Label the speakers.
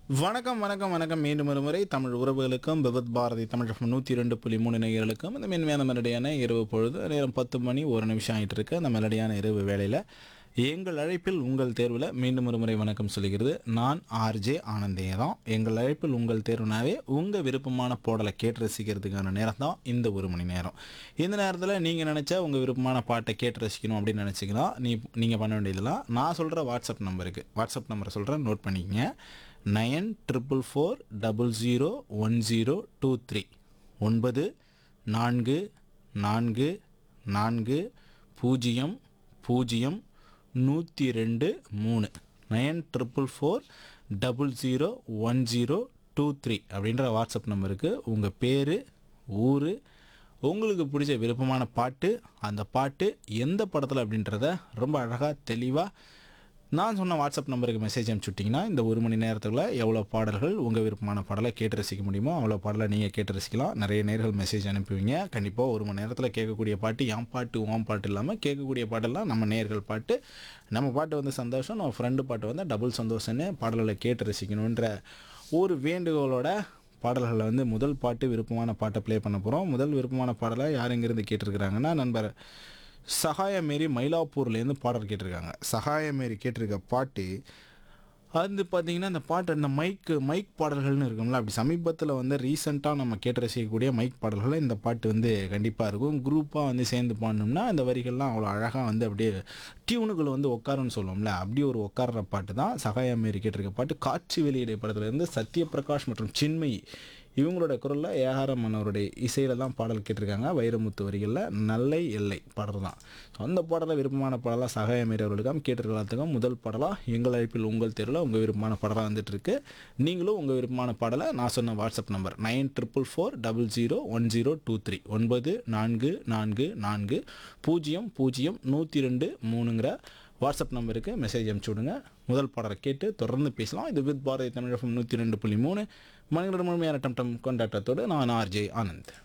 Speaker 1: வணக்கம் வணக்கம் வணக்கம் மீண்டும் ஒரு முறை தமிழ் உறவுகளுக்கும் விபத் பாரதி தமிழ் நூற்றி ரெண்டு புள்ளி மூணு நேயர்களுக்கும் இந்த மென்மையான மெலடியான இரவு பொழுது நேரம் பத்து மணி ஒரு நிமிஷம் ஆகிட்டு இருக்கு அந்த மெலடியான இரவு வேளையில் எங்கள் அழைப்பில் உங்கள் தேர்வில் மீண்டும் ஒரு முறை வணக்கம் சொல்கிறது நான் ஆர்ஜே ஆனந்தே தான் எங்கள் அழைப்பில் உங்கள் தேர்வுனாவே உங்கள் விருப்பமான பாடலை கேட்டு ரசிக்கிறதுக்கான நேரம் தான் இந்த ஒரு மணி நேரம் இந்த நேரத்தில் நீங்கள் நினச்சா உங்கள் விருப்பமான பாட்டை கேட்டு ரசிக்கணும் அப்படின்னு நினச்சிங்கன்னா நீ நீங்கள் பண்ண வேண்டியதெல்லாம் நான் சொல்கிற வாட்ஸ்அப் நம்பருக்கு வாட்ஸ்அப் நம்பரை சொல்கிறேன் நோட் பண்ணிக்கங்க nine triple four double zero one zero two three ஒன்பது நான்கு நான்கு நான்கு பூஜ்ஜியம் பூஜ்ஜியம் நூற்றி ரெண்டு மூணு nine triple four double zero one zero two three அப்படின்ற வாட்ஸ்அப் நம்பருக்கு உங்கள் பேர் ஊர் உங்களுக்கு பிடிச்ச விருப்பமான பாட்டு அந்த பாட்டு எந்த படத்தில் அப்படின்றத ரொம்ப அழகாக தெளிவாக நான் சொன்ன வாட்ஸ்அப் நம்பருக்கு மெசேஜ் அனுப்பிச்சுட்டிங்கன்னா இந்த ஒரு மணி நேரத்துக்குள்ள எவ்வளோ பாடல்கள் உங்கள் விருப்பமான பாடலை கேட்டு ரசிக்க முடியுமோ அவ்வளோ பாடலை நீங்கள் கேட்டு ரசிக்கலாம் நிறைய நேர்கள் மெசேஜ் அனுப்புவீங்க கண்டிப்பாக ஒரு மணி நேரத்தில் கேட்கக்கூடிய பாட்டு என் பாட்டு உன் பாட்டு இல்லாமல் கேட்கக்கூடிய பாட்டெல்லாம் நம்ம நேர்கள் பாட்டு நம்ம பாட்டு வந்து சந்தோஷம் நம்ம ஃப்ரெண்டு பாட்டு வந்து டபுள் சந்தோஷம்னு பாடல்களை கேட்டு ரசிக்கணுன்ற ஒரு வேண்டுகோளோட பாடல்களில் வந்து முதல் பாட்டு விருப்பமான பாட்டை ப்ளே பண்ண போகிறோம் முதல் விருப்பமான பாடலை யார் எங்கேருந்து கேட்டிருக்கிறாங்கன்னா நண்பர் சகாயமேரி மயிலாப்பூர்லேருந்து பாடல் கேட்டிருக்காங்க சகாயமேரி கேட்டிருக்க பாட்டு அது பார்த்தீங்கன்னா அந்த பாட்டு அந்த மைக் மைக் பாடல்கள்னு இருக்கும்ல அப்படி சமீபத்தில் வந்து ரீசெண்டாக நம்ம கேட்டு ரசிக்கக்கூடிய மைக் பாடல்களில் இந்த பாட்டு வந்து கண்டிப்பாக இருக்கும் குரூப்பாக வந்து சேர்ந்து பாடணும்னா அந்த வரிகள்லாம் அவ்வளோ அழகாக வந்து அப்படியே டியூனுக்குள்ள வந்து உட்காருன்னு சொல்லுவோம்ல அப்படி ஒரு உட்கார்ற பாட்டு தான் சகாயமேரி கேட்டிருக்க பாட்டு காட்சி வெளியிட படத்துலேருந்து சத்யபிரகாஷ் மற்றும் சின்மயி இவங்களோட குரலில் ஏஆர்எம் மன்னவருடைய இசையில் தான் பாடல் கேட்டிருக்காங்க வைரமுத்து வரிகளில் நல்லை எல்லை பாடல் தான் ஸோ அந்த பாடலை விருப்பமான பாடலாக சகாயமேரி அவர்களுக்கும் கேட்டிருக்கலாத்துக்கும் முதல் பாடலாக எங்கள் அழைப்பில் உங்கள் தேர்வில் உங்கள் விருப்பமான பாடலாக வந்துட்டு இருக்கு நீங்களும் உங்கள் விருப்பமான பாடலை நான் சொன்ன WhatsApp number nine triple four double zero one zero two three ஒன்பது நான்கு நான்கு நான்கு பூஜ்ஜியம் பூஜ்ஜியம் நூற்றி ரெண்டு மூணுங்கிற வாட்ஸ்அப் நம்பருக்கு மெசேஜ் அனுப்பிச்சி விடுங்க முதல் பாடலை கேட்டு தொடர்ந்து பேசலாம் இது வித் பாரதி தமிழகம் நூற்றி ரெண்டு புள்ளி மூணு மனிதர்கள் முழுமையான டம் டம் கொண்டாட்டத்தோடு நான் ஆர்ஜே ஆனந்த்